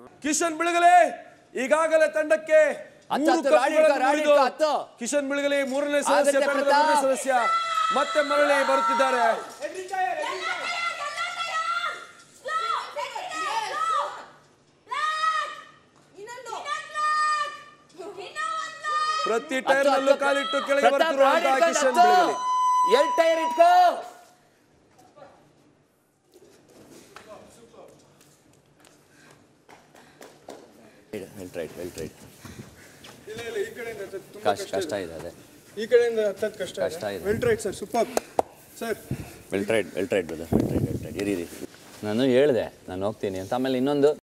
ಕಿಶನ್ ಬಿಳಗಲೆ ಈಗಾಗಲೇ ತಂಡಕ್ಕೆ ಹತ್ತು, ಮೂರು ಹತ್ತು, ಕಪ್ಪುಗಳನ್ನು ರಾಣಿ ಹಿಡ್ಕೊ, ಮುರಿದು ಹತ್ತು. ಕಿಶನ್ ಬಿಳಗಲೆ ಮೂರನೇ ಸದಸ್ಯ ಆಗುತ್ತೆ ತಂಡದ ಪ್ರತಾಪ್. ಮೂರನೇ ಸದಸ್ಯ ಮತ್ತೆ ಮರಳಿ ಬರುತ್ತಿದ್ದಾರೆ ಪ್ರತಿ ಟೈರ್ ನಲ್ಲೂ ಕಾಲಿಟ್ಟು ಕೆಳಗೆ ಬರ್ತಿರುವಂತಹ ಕಿಶನ್ ಬಿಳಗಲೆ ಎಲ್ ಟೈರ್ ಇಟ್ಕೋ ವೆಲ್ ರೈಟ್ ವೆಲ್ ರೈಟ್ ಇಲ್ಲ ಇಲ್ಲ ಈ ಕಡೆಯಿಂದ ಹತ್ತೋದು ತುಂಬಾ ಕಷ್ಟ ಕಷ್ಟ ಇದೆ ಅದೇ ಈ ಕಡೆಯಿಂದ ಹತ್ತೋದು ಕಷ್ಟ ಕಷ್ಟ ಇದೆ. Well right sir super sir well tried well tried brother well tried well tried ಇರಿ ಇರಿ ನಾನು ಹೇಳಿದೆ ನಾನು ಹೋಗ್ತೀನಿ ಅಂತ ಆಮೇಲೆ ಇನ್ನೊಂದು